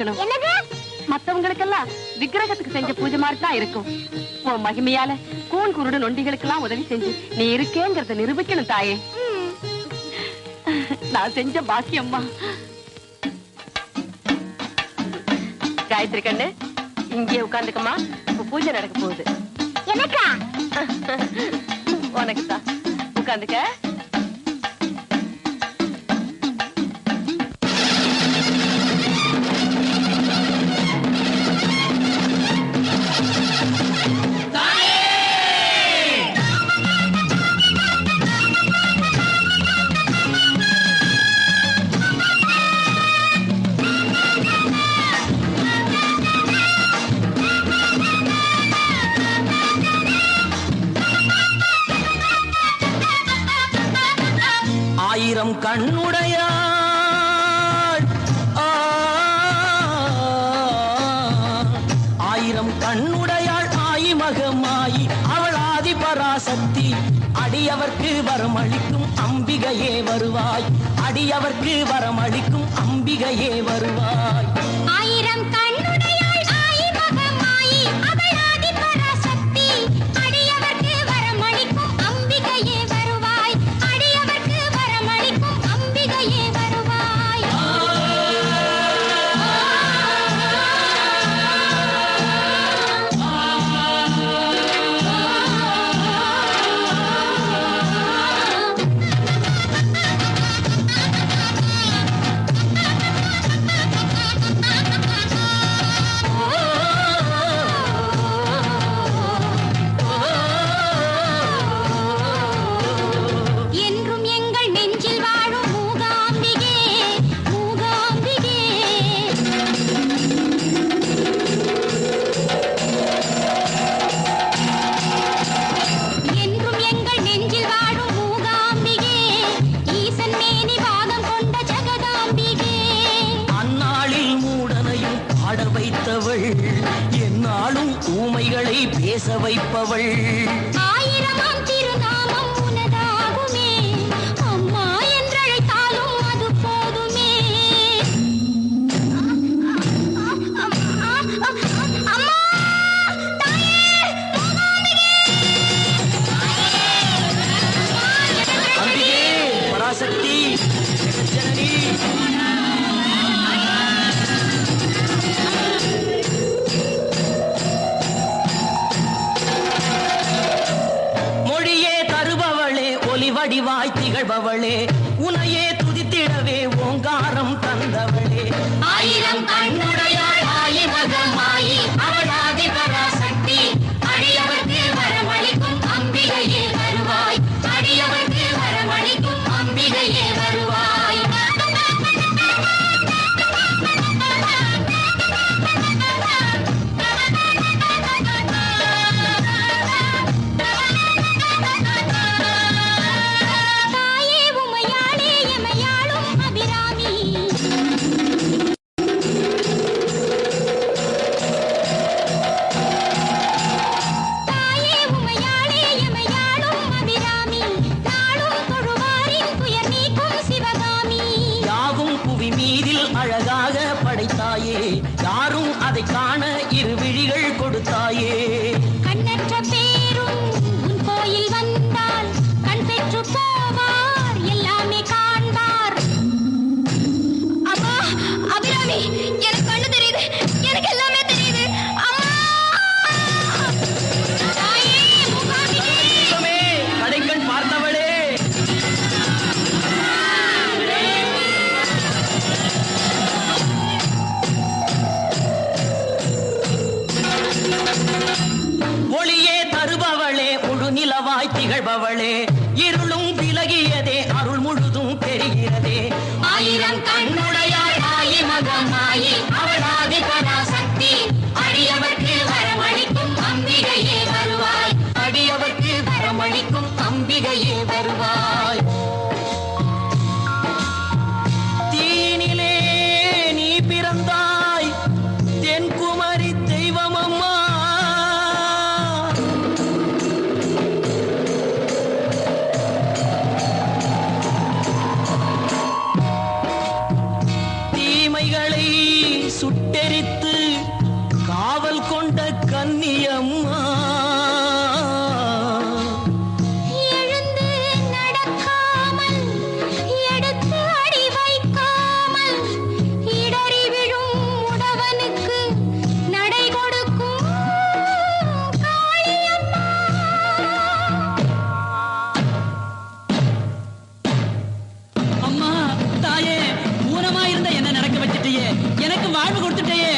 என்னது மத்தவங்களுக்கெல்லாம் விக்கிரகத்துக்கு செஞ்ச பூஜை மாதிரி தான் இருக்கும் உன் மகிமையால கூன் குருடு நொண்டிகளுக்கெல்லாம் உதவி செஞ்சு நீ இருக்கேங்கிறத நிரூபிக்கணும் தாயே நான் செஞ்ச பாக்கியம்மா காயத்ரி கண்ணு இங்கே உட்காந்துக்கமா இப்ப பூஜை நடக்க போகுது எனக்கா உனக்கு தான் உட்காந்துக்க ஆயிரம் கண்ணுடையாள் ஆ, ஆயிரம் கண்ணுடையாள் ஆயி மகமாயி அவள் ஆதி பராசக்தி அடியவர்க்கு வரமளிக்கும் அம்பிகையே வருவாய் அடியவர்க்கு வரமளிக்கும் அம்பிகையே வருவாய் ஆயிரம் கண்ணுடையாள் ஆயி மகமாயி அவள் ஆதி பராசக்தி அடியவர்க்கு வரமளிக்கும் அம்பிகையே வருவாய் அடியவர்க்கு வரமளிக்கும் அம்பிகையே வருவாய் என்றும் எங்கள் நெஞ்சில் வாழும் மூகாம்பிகே மூகாம்பிகே என்றும் எங்கள் நெஞ்சில் வாழும் மூகாம்பிகே ஈசன் மேனி பாகம் கொண்ட ஜெகதாம்பிகே அந்நாளில் மூடனையும் பாட வைத்தவள் எந்நாளும் ஊமைகளை பேச வைப்பவள் ஆயிரமாம் திருநாமம் உனதாகுமே அம்மா என்றழைத்தாலும் அது போதுமே அம்மா தாயே அம்பிகே பராசக்தி ஜெகஜனனி மொழியே தருபவளே ஒலி வடிவாய் திகழ்பவளே உனையே துதித்திடவே ஓங்காரம் தந்தவளே ஆயிரம் கண்ணுடையாள் ஆயி மகமாயி அவளாதி பராசக்தி அடியவர்க்கு வரமளிக்கும் அம்பிகையே வருவாய் அடியவர்க்கு வரமளிக்கும் அம்பிகையே வருவாய் தாயே உமையாளே எமையாளும் அபிராமி தாயே உமையாளே எமையாளும் அபிராமி நாளும் தொழுவாரின் துயர் நீக்கும் சிவகாமி யாவும் புவி மீதில் அழகாக படைத்தாயே யாரும் அதை காண இரு விழிகள் கொடுத்தாயே கண்ணற்ற பேரும் உன் கோயில் வந்தால் கண் பெற்று போவார் எல்லாமே காண்பார் அப்பா அபிராமி எனக்கு கண்ணு தெரியுது எனக்கு எல்லாமே தெரியுது அம்மா தாயே மூகாம்பிகே தெய்வமே, கடைக்கண் பார்த்தவளே ஒளியே தருபவளே முழு நிலவாய் திகழ்பவளே இருளும் விலகியதே அருள் முழுதும் தெரிகிறதே ஆயிரம் கண்ணுடையாள் ஆயி மகமாயி அவளாதி பராசக்தி அடியவர்க்கு வரமளிக்கும் அம்பிகையே வருவாய் அடியவர்க்கு வரமளிக்கும் அம்பிகையே வருவாய் தீனிலே நீ பிறந்தாய் தென்குமரி தெய்வமம்மா வாழ்வு கொடுத்துட்டேயே